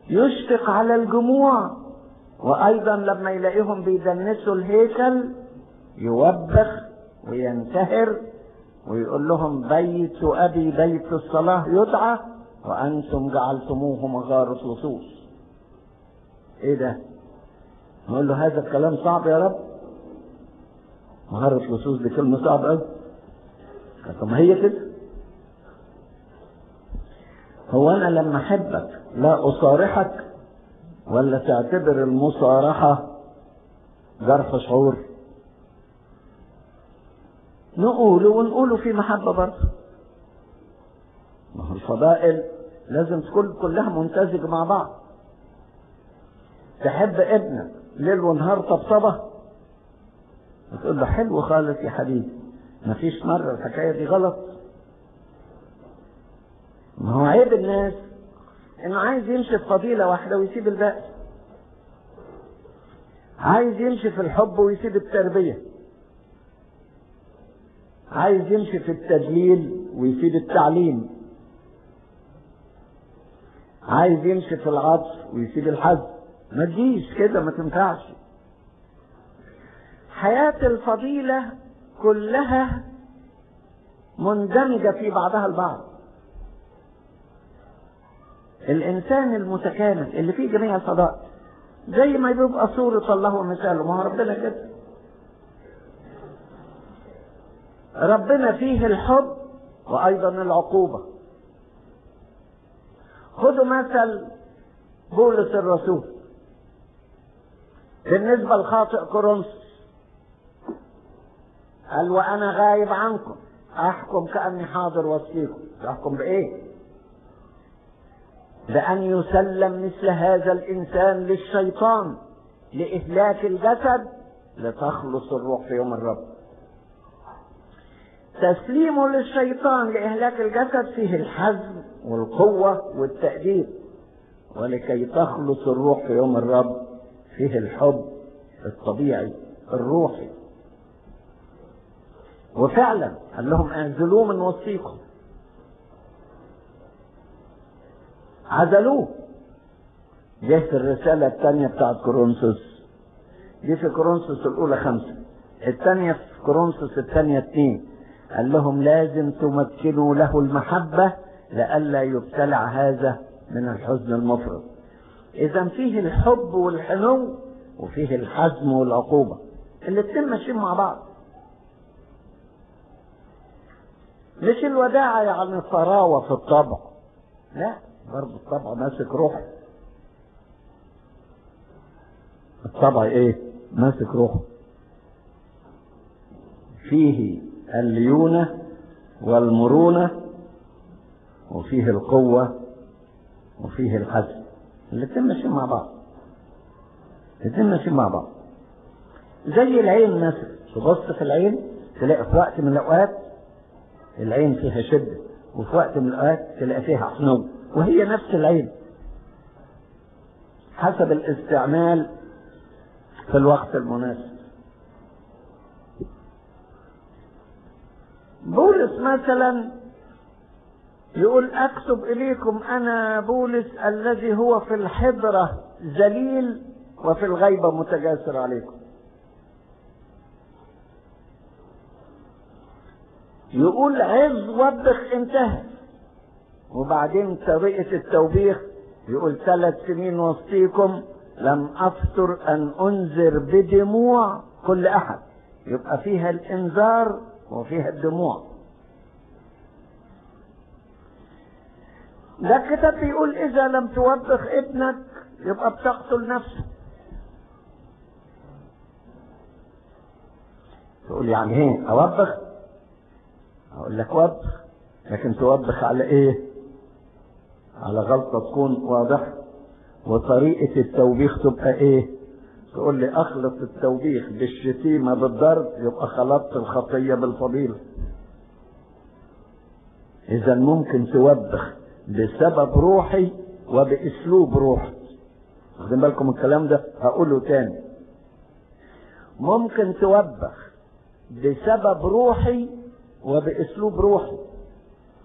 يشفق على الجموع وايضا لما يلاقيهم بيدنسوا الهيكل يوبخ وينتهر ويقول لهم بيت ابي بيت الصلاه يدعى وانتم جعلتموه مغاره لصوص ايه ده نقول له هذا الكلام صعب يا رب مغاره لصوص دي كلمه صعبه قوي طب ما هي كده هو انا لما احبك لا اصارحك ولا تعتبر المصارحة جرح شعور نقوله ونقوله في محبة برضه ما هو الفضائل لازم تكون كلها ممتزجة مع بعض تحب ابنك ليل ونهار طبطبة وتقول له حلو خالص يا حبيبي مفيش مرة الحكاية دي غلط ما هو عيب الناس انه عايز يمشي في فضيلة واحدة ويسيب الباقي عايز يمشي في الحب ويسيب التربية عايز يمشي في التدليل ويسيب التعليم عايز يمشي في العطف ويسيب الحزم ما تجيش كده ما تنفعش حياة الفضيلة كلها مندمجة في بعضها البعض الإنسان المتكامل اللي فيه جميع الفضائل زي ما بيبقى صورة الله ومثاله ما هو ربنا كده ربنا فيه الحب وأيضا العقوبة خدوا مثل بولس الرسول بالنسبة لخاطئ كورنثوس قال وأنا غايب عنكم أحكم كأني حاضر وسطيكم تحكم بإيه؟ بأن يسلم مثل هذا الإنسان للشيطان لإهلاك الجسد لتخلص الروح في يوم الرب تسليمه للشيطان لإهلاك الجسد فيه الحزم والقوة والتأديب ولكي تخلص الروح في يوم الرب فيه الحب الطبيعي الروحي وفعلا قال لهم اعزلوه من وسطيكم عزلوه جه في الرسالة الثانية بتاعت كورنثوس جه في كورنثوس الأولى خمسة الثانية في كورنثوس الثانية اثنين قال لهم لازم تمكنوا له المحبة لئلا يبتلع هذا من الحزن المفرط إذا فيه الحب والحنو وفيه الحزم والعقوبة الاتنين ماشيين مع بعض مش الوداعة يعني الطراوة في الطبع لا برضه الطبع ماسك روحه الطبع ايه ماسك روحه فيه الليونة والمرونة وفيه القوة وفيه الحزم الاتنين ماشيين مع بعض الاتنين ماشيين مع بعض زي العين مثلا تبص في العين تلاقي في وقت من الاوقات العين فيها شدة وفي وقت من الاوقات تلاقي فيها حنو وهي نفس العين حسب الاستعمال في الوقت المناسب بولس مثلا يقول اكتب اليكم انا بولس الذي هو في الحضرة ذليل وفي الغيبة متجاسر عليكم يقول عظ وبخ انتهى وبعدين طريقة التوبيخ يقول ثلاث سنين وسطيكم لم أفتر أن أنذر بدموع كل أحد يبقى فيها الإنذار وفيها الدموع ده الكتاب بيقول إذا لم توبخ ابنك يبقى بتقتل نفسك تقول يعني ايه اوبخ اقول لك وبخ لكن توبخ على ايه على غلطة تكون واضحة وطريقة التوبيخ تبقى ايه تقول لي اخلط التوبيخ بالشتيمة بالضرب يبقى خلطت الخطية بالفضيلة اذا ممكن توبخ بسبب روحي وباسلوب روحي واخدين بالكم الكلام ده هقوله تاني ممكن توبخ بسبب روحي وباسلوب روحي